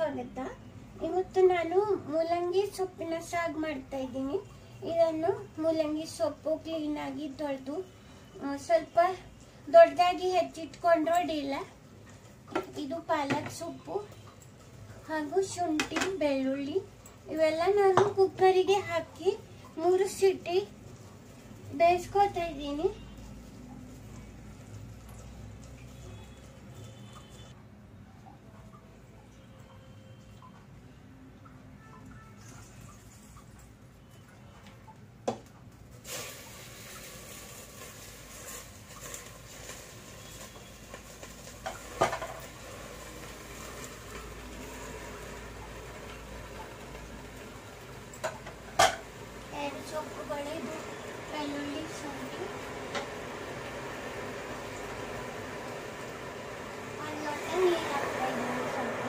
ಸ್ವಾಗತ ಇವತ್ತು ನಾನು ಮೂಲಂಗಿ ಸೊಪ್ಪಿನ ಸಾಗ್ ಮಾಡ್ತಾ ಇದ್ದೀನಿ ಇದನ್ನು ಮೂಲಂಗಿ ಸೊಪ್ಪು ಕ್ಲೀನಾಗಿ ತೊಳೆದು ಸ್ವಲ್ಪ ದೊಡ್ಡದಾಗಿ ಹೆಚ್ಚಿಟ್ಕೊಂಡು ಅಡ್ಡಿಲ್ಲ ಇದು ಪಾಲಕ್ ಸೊಪ್ಪು ಹಾಗೂ ಶುಂಠಿ ಬೆಳ್ಳುಳ್ಳಿ ಇವೆಲ್ಲ ನಾನು ಕುಕ್ಕರಿಗೆ ಹಾಕಿ ಮೂರು ಸಿಟಿ ಬೇಯಿಸ್ಕೊತಾ ಇದ್ದೀನಿ ಎರಡು ಸೊಪ್ಪುಗಳು ಇದು ಬೆಳ್ಳುಳ್ಳಿ ಶುಂಠಿ ಒಂದು ಲೋಟ ನೀರು ಹಾಕ್ತಾ ಇದ್ದೀನಿ ಸ್ವಲ್ಪ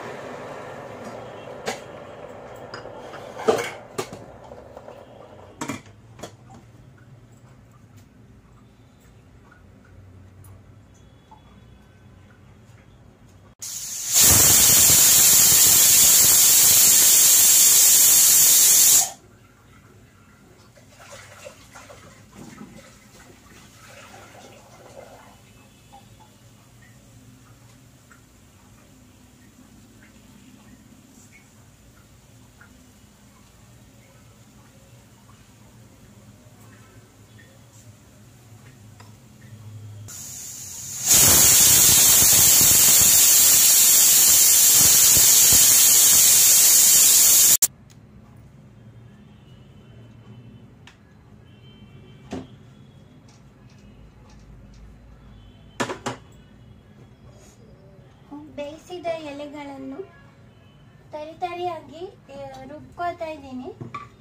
ಬೇಯಿಸಿದ ಎಲೆಗಳನ್ನು ತರಿ ತರಿಯಾಗಿ ಆ, ರುಬ್ಕೋತಾ ಇದ್ದೀನಿ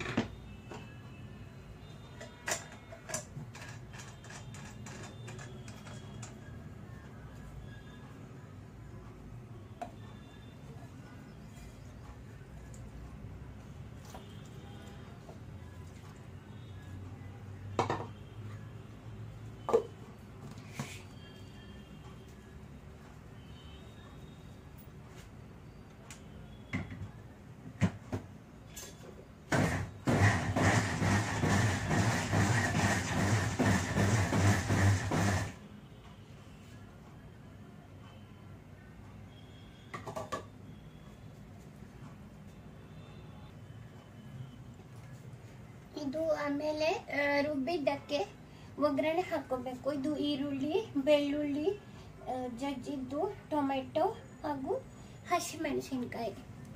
ಇದು ಆಮೇಲೆ ಆ, ರುಬ್ಬಿದ್ದಕ್ಕೆ ಒಗ್ಗರಣೆ ಹಾಕೋಬೇಕು ಇದು ಈರುಳ್ಳಿ ಬೆಳ್ಳುಳ್ಳಿ ಆ, ಜಜ್ಜಿದ್ದು ಟೊಮೆಟೊ ಹಾಗೂ ಹಸಿಮೆಣಸಿನ್ಕಾಯಿ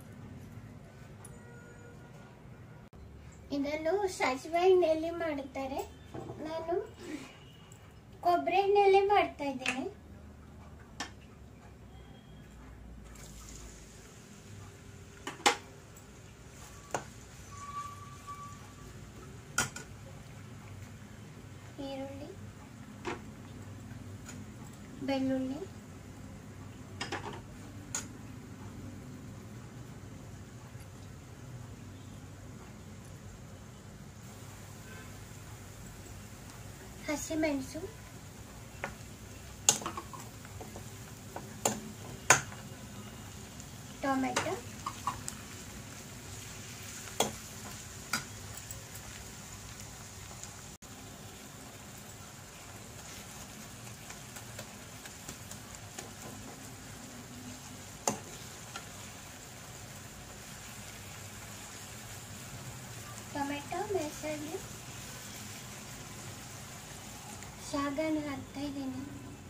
ಇದನ್ನು ಸಾಸಿವೆ ಎಣ್ಣೆಯಲ್ಲಿ ಮಾಡುತ್ತಾರೆ ನಾನು ಕೊಬ್ಬರಿ ಎಣ್ಣೆಯಲ್ಲಿ ಮಾಡ್ತಾ ಇದ್ದೇನೆ ಈರುಳ್ಳಿ ಬೆಳ್ಳುಳ್ಳಿ ಹಸಿಮೆಣಸು ಟೊಮೆಟೊ ಟೊಮೆಟೊ ಮೆಣಸಲ್ಲಿ ಶಾಗನ ಹಾಕ್ತಾ ಇದ್ದೀನಿ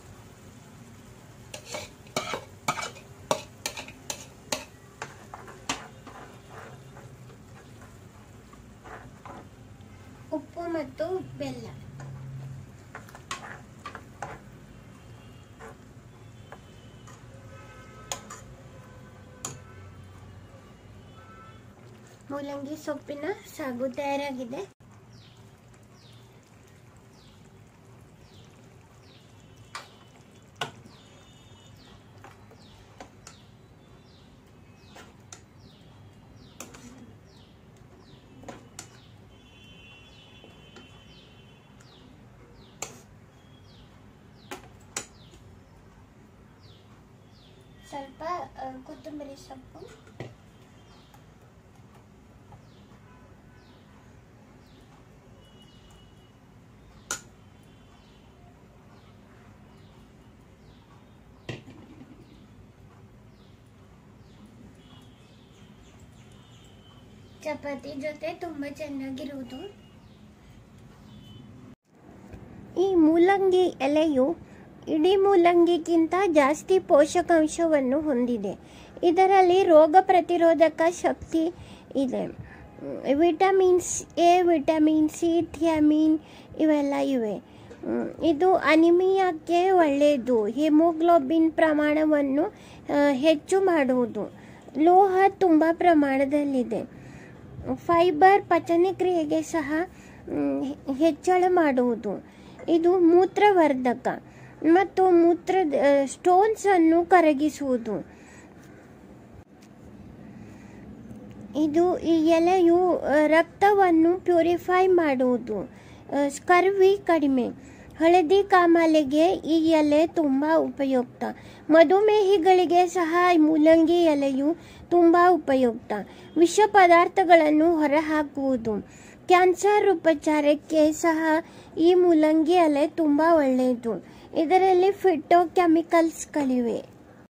ಉಪ್ಪು ಮತ್ತು ಬೆಲ್ಲ ಮೂಲಂಗಿ ಸೊಪ್ಪಿನ ಸಾಗು ತಯಾರಾಗಿದೆ ಸ್ವಲ್ಪ ಆ, ಕೊತ್ತಂಬರಿ ಸೊಪ್ಪು ಚಪಾತಿ ಜೊತೆ ತುಂಬಾ ಚೆನ್ನಾಗಿರುವುದು ಈ ಮೂಲಂಗಿ ಎಲೆಯು ಇಡೀ ಮೂಲಂಗಿಗಿಂತ ಜಾಸ್ತಿ ಪೋಷಕಾಂಶವನ್ನು ಹೊಂದಿದೆ ಇದರಲ್ಲಿ ರೋಗ ಪ್ರತಿರೋಧಕ ಶಕ್ತಿ ಇದೆ ಮ್, vitamins A vitamin C thiamine ಇವೆಲ್ಲ ಇವೆ ಮ್, ಇದು ಅನಿಮಿಯಾಕ್ಕೆ ಒಳ್ಳೆಯದು ಹಿಮೋಗ್ಲೋಬಿನ್ ಪ್ರಮಾಣವನ್ನು ಆ, ಹೆಚ್ಚು ಮಾಡುವುದು ಲೋಹ ತುಂಬ ಪ್ರಮಾಣದಲ್ಲಿದೆ ಫೈಬರ್ ಪಚನಕ್ರಿಯೆಗೆ ಸಹ ಮ್, ಹೆಚ್ಚಳ ಮಾಡುವುದು ಇದು ಮೂತ್ರವರ್ಧಕ ಮತ್ತು ಮೂತ್ರ ಸ್ಟೋನ್ಸ್ ಅನ್ನು ಕರಗಿಸುವುದು ಇದು ಈ ಎಲೆಯು ಆ, ರಕ್ತವನ್ನು ಪ್ಯೂರಿಫೈ ಮಾಡುವುದು ಆ, ಸ್ಕರ್ವಿ ಕಡಿಮೆ ಹಳದಿ ಕಾಮಾಲೆಗೆ ಈ ಎಲೆ ತುಂಬ ಉಪಯುಕ್ತ ಮಧುಮೇಹಿಗಳಿಗೆ ಸಹ ಈ ಮೂಲಂಗಿ ಎಲೆಯು ತುಂಬ ಉಪಯುಕ್ತ ವಿಷ ಪದಾರ್ಥಗಳನ್ನು ಹೊರಹಾಕುವುದು ಕ್ಯಾನ್ಸರ್ ಉಪಚಾರಕ್ಕೆ ಸಹ ಈ ಮೂಲಂಗಿ ಎಲೆ ತುಂಬ ಒಳ್ಳೆಯದು ಇದರಲ್ಲಿ ಫಿಟೋ ಕೆಮಿಕಲ್ಸ್ಗಳಿವೆ